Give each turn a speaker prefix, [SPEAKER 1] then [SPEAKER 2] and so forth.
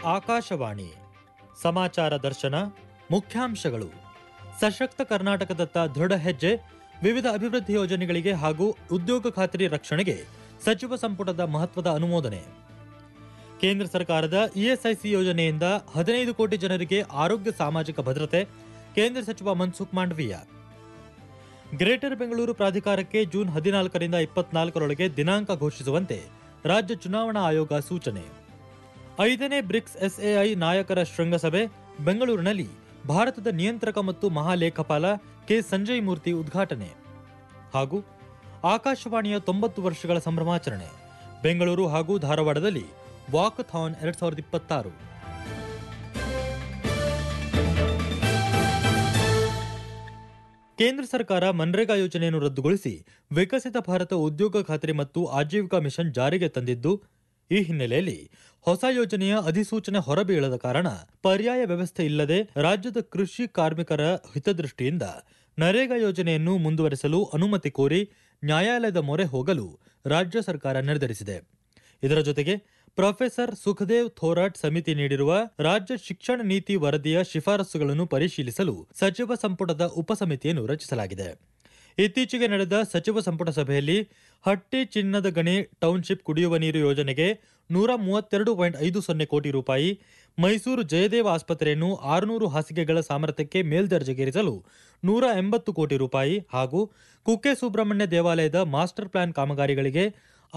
[SPEAKER 1] ಆಕಾಶವಾಣಿ ಸಮಾಚಾರ ದರ್ಶನ ಮುಖ್ಯಾಂಶಗಳು ಸಶಕ್ತ ಕರ್ನಾಟಕದತ್ತ ದೃಢ ಹೆಜ್ಜೆ ವಿವಿಧ ಅಭಿವೃದ್ಧಿ ಯೋಜನೆಗಳಿಗೆ ಹಾಗೂ ಉದ್ಯೋಗ ಖಾತ್ರಿ ರಕ್ಷಣೆಗೆ ಸಚಿವ ಸಂಪುಟದ ಮಹತ್ವದ ಅನುಮೋದನೆ ಕೇಂದ್ರ ಸರ್ಕಾರದ ಇಎಸ್ಐಸಿ ಯೋಜನೆಯಿಂದ ಹದಿನೈದು ಕೋಟಿ ಜನರಿಗೆ ಆರೋಗ್ಯ ಸಾಮಾಜಿಕ ಭದ್ರತೆ ಕೇಂದ್ರ ಸಚಿವ ಮನ್ಸುಖ್ ಮಾಂಡವೀಯ ಗ್ರೇಟರ್ ಬೆಂಗಳೂರು ಪ್ರಾಧಿಕಾರಕ್ಕೆ ಜೂನ್ ಹದಿನಾಲ್ಕರಿಂದ ಇಪ್ಪತ್ನಾಲ್ಕರೊಳಗೆ ದಿನಾಂಕ ಘೋಷಿಸುವಂತೆ ರಾಜ್ಯ ಚುನಾವಣಾ ಆಯೋಗ ಸೂಚನೆ ಐದನೇ ಬ್ರಿಕ್ಸ್ ಎಸ್ಎಐ ನಾಯಕರ ಶೃಂಗಸಭೆ ಬೆಂಗಳೂರಿನಲ್ಲಿ ಭಾರತದ ನಿಯಂತ್ರಕ ಮತ್ತು ಮಹಾಲೇಖಪಾಲ ಕೆ ಸಂಜಯ್ ಮೂರ್ತಿ ಉದ್ಘಾಟನೆ ಹಾಗೂ ಆಕಾಶವಾಣಿಯ ತೊಂಬತ್ತು ವರ್ಷಗಳ ಸಂಭ್ರಮಾಚರಣೆ ಬೆಂಗಳೂರು ಹಾಗೂ ಧಾರವಾಡದಲ್ಲಿ ವಾಕಥಾನ್ ಎರಡ್ ಸಾವಿರದ ಇಪ್ಪತ್ತಾರು ಕೇಂದ್ರ ಸರ್ಕಾರ ಮನ್ರೇಗಾ ಯೋಜನೆಯನ್ನು ರದ್ದುಗೊಳಿಸಿ ವಿಕಸಿತ ಭಾರತ ಉದ್ಯೋಗ ಖಾತ್ರಿ ಮತ್ತು ಆಜೀವಿಕಾ ಮಿಷನ್ ಜಾರಿಗೆ ತಂದಿದ್ದು ಈ ಹಿನ್ನೆಲೆಯಲ್ಲಿ ಹೊಸ ಯೋಜನೆಯ ಅಧಿಸೂಚನೆ ಹೊರಬೀಳದ ಕಾರಣ ಪರ್ಯಾಯ ವ್ಯವಸ್ಥೆ ಇಲ್ಲದೆ ರಾಜ್ಯದ ಕೃಷಿ ಕಾರ್ಮಿಕರ ಹಿತದೃಷ್ಟಿಯಿಂದ ನರೇಗಾ ಯೋಜನೆಯನ್ನು ಮುಂದುವರೆಸಲು ಅನುಮತಿ ಕೋರಿ ನ್ಯಾಯಾಲಯದ ಮೊರೆ ಹೋಗಲು ರಾಜ್ಯ ಸರ್ಕಾರ ನಿರ್ಧರಿಸಿದೆ ಇದರ ಜೊತೆಗೆ ಪ್ರೊಫೆಸರ್ ಸುಖದೇವ್ ಥೋರಾಟ್ ಸಮಿತಿ ನೀಡಿರುವ ರಾಜ್ಯ ಶಿಕ್ಷಣ ನೀತಿ ವರದಿಯ ಶಿಫಾರಸುಗಳನ್ನು ಪರಿಶೀಲಿಸಲು ಸಚಿವ ಸಂಪುಟದ ಉಪಸಮಿತಿಯನ್ನು ರಚಿಸಲಾಗಿದೆ ಇತ್ತೀಚೆಗೆ ನಡೆದ ಸಚಿವ ಸಂಪುಟ ಸಭೆಯಲ್ಲಿ ಹಟ್ಟಿ ಚಿನ್ನದ ಗಣಿ ಟೌನ್ಶಿಪ್ ಕುಡಿಯುವ ನೀರು ಯೋಜನೆಗೆ ನೂರ ಮೂವತ್ತೆರಡು ಪಾಯಿಂಟ್ ಐದು ಸೊನ್ನೆ ಕೋಟಿ ರೂಪಾಯಿ ಮೈಸೂರು ಜಯದೇವ ಆಸ್ಪತ್ರೆಯನ್ನು ಆರುನೂರು ಹಾಸಿಗೆಗಳ ಸಾಮರ್ಥ್ಯಕ್ಕೆ ಮೇಲ್ದರ್ಜೆಗೇರಿಸಲು ನೂರ ಎಂಬತ್ತು ಕೋಟಿ ರೂಪಾಯಿ ಹಾಗೂ ಕುಕ್ಕೆ ಸುಬ್ರಹ್ಮಣ್ಯ ದೇವಾಲಯದ ಮಾಸ್ಟರ್ ಪ್ಲಾನ್ ಕಾಮಗಾರಿಗಳಿಗೆ